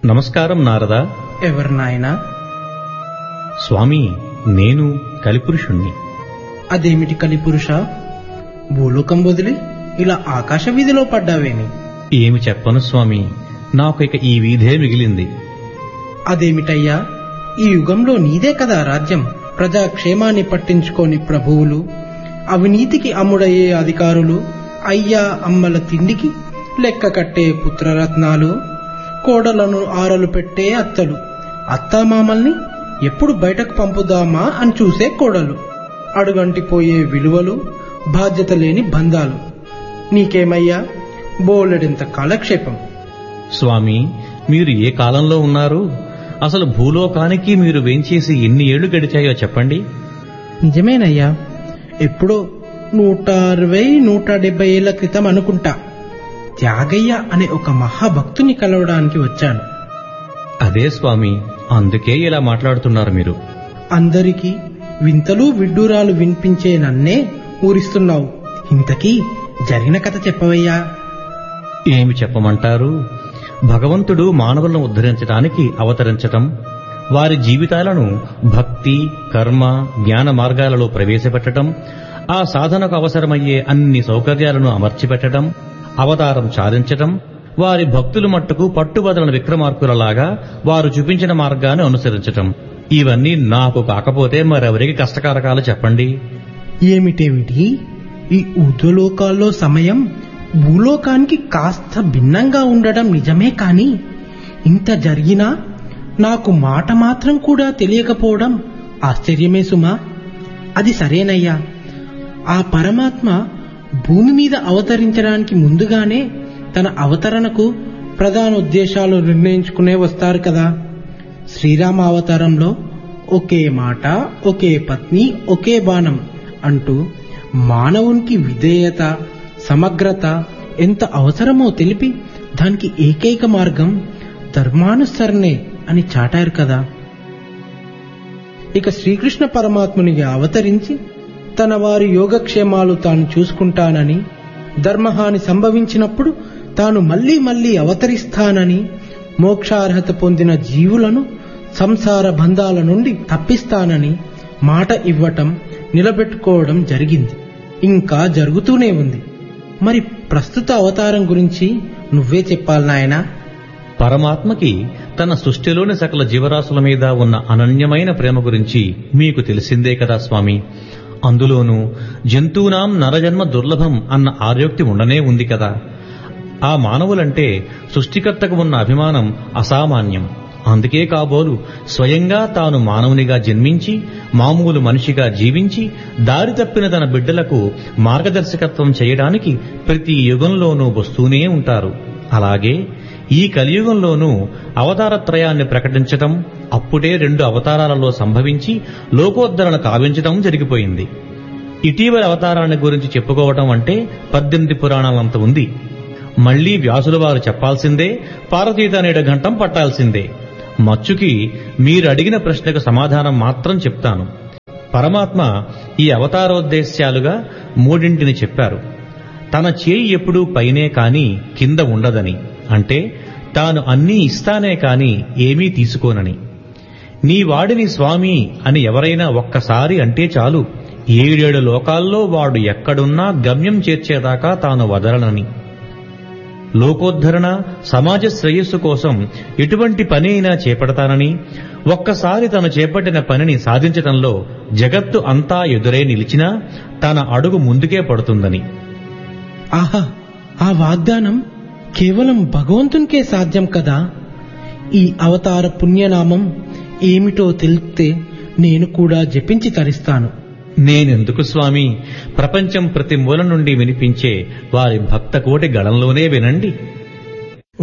నమస్కారం నారదా ఎవరు నాయనా స్వామి నేను కలిపురుషుణ్ణి అదేమిటి కలిపురుష భూలోకం వదిలి ఇలా ఆకాశ వీధిలో పడ్డావేమి ఏమి చెప్పను స్వామి నాకు ఇక ఈ వీధే మిగిలింది అదేమిటయ్యా ఈ యుగంలో నీదే కదా రాజ్యం ప్రజా క్షేమాన్ని పట్టించుకోని ప్రభువులు అవినీతికి అమ్ముడయ్యే అధికారులు అయ్యా అమ్మల తిండికి లెక్క కట్టే పుత్రరత్నాలు కోడలను ఆరలు పెట్టే అత్తలు అత్తామామల్ని ఎప్పుడు బయటకు పంపుదామా అని చూసే కోడలు అడుగంటిపోయే విలువలు బాధ్యత లేని బంధాలు నీకేమయ్యా బోలెడింత కాలక్షేపం స్వామి మీరు ఏ కాలంలో ఉన్నారు అసలు భూలోకానికి మీరు వేంచేసి ఎన్ని ఏళ్లు గడిచాయో చెప్పండి నిజమేనయ్యా ఎప్పుడో నూట అరవై నూట డెబ్బై ఏళ్ల క్రితం అనుకుంటా త్యాగయ్య అనే ఒక మహాభక్తుని కలవడానికి వచ్చాను అదే స్వామి అందుకే ఇలా మాట్లాడుతున్నారు మీరు అందరికీ వింతలు విడ్డూరాలు వినిపించే నన్నే ఊరిస్తున్నావు ఇంతకీ జరిగిన కథ చెప్పవయ్యా ఏమి చెప్పమంటారు భగవంతుడు మానవులను ఉద్ధరించడానికి అవతరించటం వారి జీవితాలను భక్తి కర్మ జ్ఞాన మార్గాలలో ప్రవేశపెట్టడం ఆ సాధనకు అవసరమయ్యే అన్ని సౌకర్యాలను అమర్చిపెట్టడం అవతారం చాలించటం వారి భక్తులు మట్టుకు పట్టుబదలని విక్రమార్కులలాగా వారు చూపించిన మార్గాన్ని అనుసరించటం ఇవన్నీ నాకు కాకపోతే మరెవరికి కష్టకారకాలు చెప్పండి ఏమిటేమిటి ఈ ఉద్వలోకాల్లో సమయం భూలోకానికి కాస్త భిన్నంగా ఉండడం నిజమే కాని ఇంత జరిగినా నాకు మాట మాత్రం కూడా తెలియకపోవడం ఆశ్చర్యమే సుమా అది సరేనయ్యా ఆ పరమాత్మ భూమి మీద అవతరించడానికి ముందుగానే తన అవతరణకు ప్రధాన ఉద్దేశాలు నిర్ణయించుకునే వస్తారు కదా శ్రీరామ అవతారంలో ఒకే మాట ఒకే పత్ని ఒకే బాణం అంటూ మానవునికి విధేయత సమగ్రత ఎంత అవసరమో తెలిపి దానికి ఏకైక మార్గం ధర్మానుసరణే అని చాటారు కదా ఇక శ్రీకృష్ణ పరమాత్మునిగా అవతరించి తన వారి యోగక్షేమాలు తాను చూసుకుంటానని ధర్మహాని సంభవించినప్పుడు తాను మళ్లీ మళ్లీ అవతరిస్తానని మోక్షార్హత పొందిన జీవులను సంసార బంధాల నుండి తప్పిస్తానని మాట ఇవ్వటం నిలబెట్టుకోవడం జరిగింది ఇంకా జరుగుతూనే ఉంది మరి ప్రస్తుత అవతారం గురించి నువ్వే చెప్పాలి నాయనా పరమాత్మకి తన సృష్టిలోని సకల జీవరాశుల మీద ఉన్న అనన్యమైన ప్రేమ గురించి మీకు తెలిసిందే కదా స్వామి అందులోనూ జంతువునాం నరజన్మ దుర్లభం అన్న ఆర్యోక్తి ఉండనే ఉంది కదా ఆ మానవులంటే సృష్టికర్తకు ఉన్న అభిమానం అసామాన్యం అందుకే కాబోలు స్వయంగా తాను మానవునిగా జన్మించి మామూలు మనిషిగా జీవించి దారి తప్పిన తన బిడ్డలకు మార్గదర్శకత్వం చేయడానికి ప్రతి యుగంలోనూ వస్తూనే ఉంటారు అలాగే ఈ కలియుగంలోనూ అవతారత్రయాన్ని ప్రకటించటం అప్పుడే రెండు అవతారాలలో సంభవించి లోకోద్ధరణ కావించటం జరిగిపోయింది ఇటీవల అవతారాన్ని గురించి చెప్పుకోవటం అంటే పద్దెనిమిది పురాణాలంత ఉంది మళ్లీ వ్యాసుల వారు చెప్పాల్సిందే పార్వతీత నేడు ఘంటం పట్టాల్సిందే మచ్చుకి మీరు అడిగిన ప్రశ్నకు సమాధానం మాత్రం చెప్తాను పరమాత్మ ఈ అవతారోద్దేశ్యాలుగా మూడింటిని చెప్పారు తన చేయి ఎప్పుడూ పైనే కాని కింద ఉండదని అంటే తాను అన్నీ ఇస్తానే కాని ఏమీ తీసుకోనని నీ వాడిని స్వామి అని ఎవరైనా ఒక్కసారి అంటే చాలు ఏడేడు లోకాల్లో వాడు ఎక్కడున్నా గమ్యం చేర్చేదాకా తాను వదలనని లోకోద్ధరణ సమాజ శ్రేయస్సు కోసం ఎటువంటి పని అయినా చేపడతానని ఒక్కసారి తను చేపట్టిన పనిని సాధించటంలో జగత్తు అంతా ఎదురే నిలిచినా తన అడుగు ముందుకే పడుతుందని ఆహా ఆ వాగ్దానం కేవలం భగవంతునికే సాధ్యం కదా ఈ అవతార పుణ్యనామం ఏమిటో తెలిస్తే నేను కూడా జపించి తరిస్తాను నేనెందుకు స్వామి ప్రపంచం ప్రతి మూల నుండి వినిపించే వారి భక్త కోటి గళంలోనే వినండి